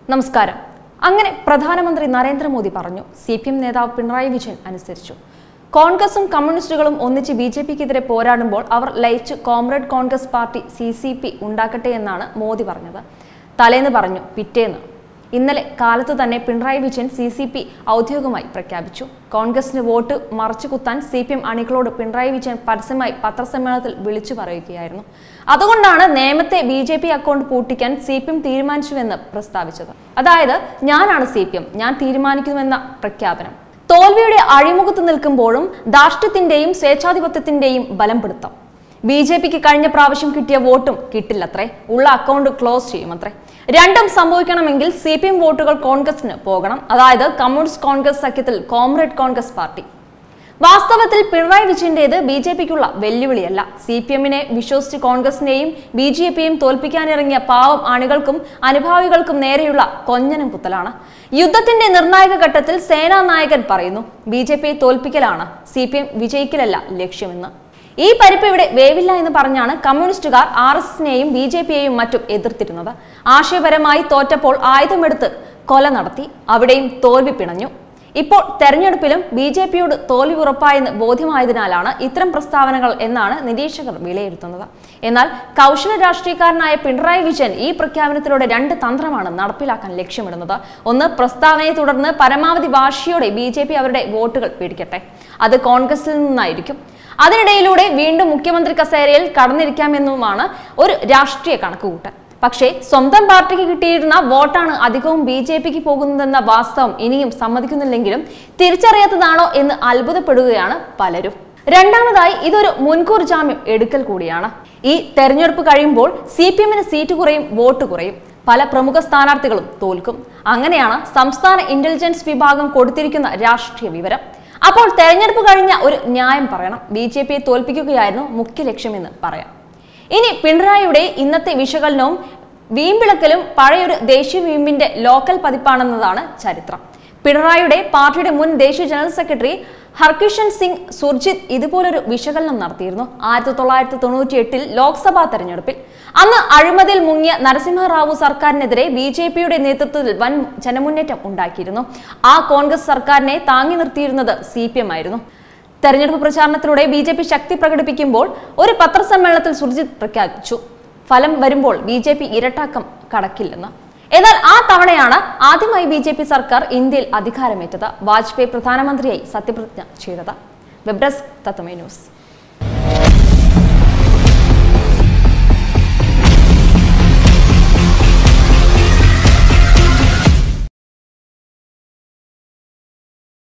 നമസ്കാരം അങ്ങനെ പ്രധാനമന്ത്രി നരേന്ദ്രമോദി പറഞ്ഞു സി പി എം നേതാവ് പിണറായി വിജയൻ അനുസരിച്ചു കോൺഗ്രസും കമ്മ്യൂണിസ്റ്റുകളും ഒന്നിച്ച് ബി ജെ പിക്കെതിരെ പോരാടുമ്പോൾ അവർ ലയിച്ച് comrade Congress party C C P ഉണ്ടാക്കട്ടെ എന്നാണ് മോദി പറഞ്ഞത് തലേന്ന് പറഞ്ഞു പിറ്റേന്ന് ഇന്നലെ കാലത്ത് തന്നെ Pinarayi Vijayan C C P ഔദ്യോഗികമായി പ്രഖ്യാപിച്ചു കോൺഗ്രസിന് വോട്ട് മറച്ചു കുത്താൻ സി പി എം അണികളോട് പിണറായി വിജയൻ പരസ്യമായി പത്രസമ്മേളനത്തിൽ വിളിച്ചു പറയുകയായിരുന്നു അതുകൊണ്ടാണ് നേമത്തെ ബി ജെ പി അക്കൗണ്ട് പൂട്ടിക്കാൻ സി പി എം തീരുമാനിച്ചുവെന്ന് പ്രസ്താവിച്ചത് അതായത് ഞാനാണ് സി പി എം ഞാൻ തീരുമാനിക്കുമെന്ന പ്രഖ്യാപനം തോൽവിയുടെ അഴിമുഖത്ത് നിൽക്കുമ്പോഴും ധാർഷ്ട്യത്തിന്റെയും സ്വേച്ഛാധിപത്യത്തിന്റെയും ബലം പിടുത്തം ബി ജെ പിക്ക് കഴിഞ്ഞ പ്രാവശ്യം കിട്ടിയ വോട്ടും കിട്ടില്ലത്രേ ഉള്ള അക്കൗണ്ട് ക്ലോസ് ചെയ്യുമത്രേ രണ്ടും സംഭവിക്കണമെങ്കിൽ സി പി എം വോട്ടുകൾ കോൺഗ്രസിന് പോകണം അതായത് കമ്മ്യൂണിസ്റ്റ് കോൺഗ്രസ് സഖ്യത്തിൽ കോമ്രേഡ് കോൺഗ്രസ് പാർട്ടി വാസ്തവത്തിൽ പിണറായി വിജയന്റേത് ബി ജെ പിക്കുള്ള വെല്ലുവിളിയല്ല സി പി എമ്മിനെ വിശ്വസിച്ച് കോൺഗ്രസിനെയും ബി ജെ പിയും തോൽപ്പിക്കാനിറങ്ങിയ പാവം അണികൾക്കും അനുഭാവികൾക്കും നേരെയുള്ള കൊഞ്ഞനം കുത്തലാണ് യുദ്ധത്തിന്റെ നിർണായക ഘട്ടത്തിൽ സേനാ നായകൻ പറയുന്നു ബി ജെ പിയെ തോൽപ്പിക്കലാണ് സി പി എം വിജയിക്കലല്ല ലക്ഷ്യമെന്ന് ഈ പരിപ്പ് ഇവിടെ വേവില്ല എന്ന് പറഞ്ഞാണ് കമ്മ്യൂണിസ്റ്റുകാർ ആർ എസ് എസിനെയും ബി ജെ പിയെയും മറ്റും എതിർത്തിരുന്നത് ആശയപരമായി തോറ്റപ്പോൾ ആയുധമെടുത്ത് കൊല നടത്തി അവിടെയും തോൽവി പിണഞ്ഞു ഇപ്പോൾ തെരഞ്ഞെടുപ്പിലും ബി ജെ പിയോട് തോൽവി ഉറപ്പായെന്ന് ബോധ്യമായതിനാലാണ് ഇത്തരം പ്രസ്താവനകൾ എന്നാണ് നിരീക്ഷകർ വിലയിരുത്തുന്നത് എന്നാൽ കൗശല രാഷ്ട്രീയക്കാരനായ പിണറായി വിജയൻ ഈ പ്രഖ്യാപനത്തിലൂടെ രണ്ട് തന്ത്രമാണ് നടപ്പിലാക്കാൻ ലക്ഷ്യമിടുന്നത് ഒന്ന് പ്രസ്താവനയെ തുടർന്ന് പരമാവധി വാശിയോടെ ബി ജെ പി അവരുടെ വോട്ടുകൾ പിടിക്കട്ടെ അത് കോൺഗ്രസിൽ നിന്നായിരിക്കും അതിനിടയിലൂടെ വീണ്ടും മുഖ്യമന്ത്രി കസേരയിൽ കടന്നിരിക്കാമെന്നുമാണ് ഒരു രാഷ്ട്രീയ കണക്കുകൂട്ടൽ പക്ഷേ സ്വന്തം പാർട്ടിക്ക് കിട്ടിയിരുന്ന വോട്ടാണ് അധികവും ബി ജെ പിക്ക് പോകുന്നതെന്ന വാസ്തവം ഇനിയും സമ്മതിക്കുന്നില്ലെങ്കിലും തിരിച്ചറിയാത്തതാണോ എന്ന് അത്ഭുതപ്പെടുകയാണ് പലരും രണ്ടാമതായി ഇതൊരു മുൻകൂർ ജാമ്യം എടുക്കൽ കൂടിയാണ് ഈ തെരഞ്ഞെടുപ്പ് കഴിയുമ്പോൾ സി പി എമ്മിന് സീറ്റ് കുറയും വോട്ട് കുറയും പല പ്രമുഖ സ്ഥാനാർത്ഥികളും തോൽക്കും അങ്ങനെയാണ് സംസ്ഥാന ഇന്റലിജൻസ് വിഭാഗം കൊടുത്തിരിക്കുന്ന രാഷ്ട്രീയ വിവരം അപ്പോൾ തെരഞ്ഞെടുപ്പ് കഴിഞ്ഞ ഒരു ന്യായം പറയണം ബി ജെ പിയെ തോൽപ്പിക്കുകയായിരുന്നു മുഖ്യ ലക്ഷ്യമെന്ന് പറയാം ഇനി പിണറായിയുടെ ഇന്നത്തെ വിശകലനവും വീമ്പിളക്കലും പഴയൊരു ദേശീയ വീമ്പിന്റെ ലോക്കൽ പതിപ്പാണെന്നതാണ് ചരിത്രം പിണറായിയുടെ പാർട്ടിയുടെ മുൻ ദേശീയ ജനറൽ സെക്രട്ടറി ഹർകിഷൻ സിംഗ് സുർജിത് ഇതുപോലൊരു വിശകലനം നടത്തിയിരുന്നു ആയിരത്തി തൊള്ളായിരത്തി തൊണ്ണൂറ്റി എട്ടിൽ ലോക്സഭാ തെരഞ്ഞെടുപ്പിൽ അന്ന് അഴിമതിയിൽ മുങ്ങിയ നരസിംഹറാവു സർക്കാരിനെതിരെ ബി ജെ പിയുടെ നേതൃത്വത്തിൽ വൻ ജനമുന്നേറ്റം ഉണ്ടാക്കിയിരുന്നു ആ കോൺഗ്രസ് സർക്കാരിനെ താങ്ങി നിർത്തിയിരുന്നത് സി പി എം ആയിരുന്നു തെരഞ്ഞെടുപ്പ് പ്രചാരണത്തിലൂടെ ബി ജെ പി ശക്തി പ്രകടിപ്പിക്കുമ്പോൾ ഒരു പത്രസമ്മേളനത്തിൽ സുർജിത് പ്രഖ്യാപിച്ചു ഫലം വരുമ്പോൾ ബി ജെ പി ഇരട്ടാക്കം കടക്കില്ലെന്ന് എന്നാൽ ആ തവണയാണ് ആദ്യമായി ബി ജെ പി സർക്കാർ ഇന്ത്യയിൽ അധികാരമേറ്റത് വാജ്പേയി പ്രധാനമന്ത്രിയായി സത്യപ്രതിജ്ഞ ചെയ്തത് വെബ് ഡെസ്ക് തത്വമേ ന്യൂസ്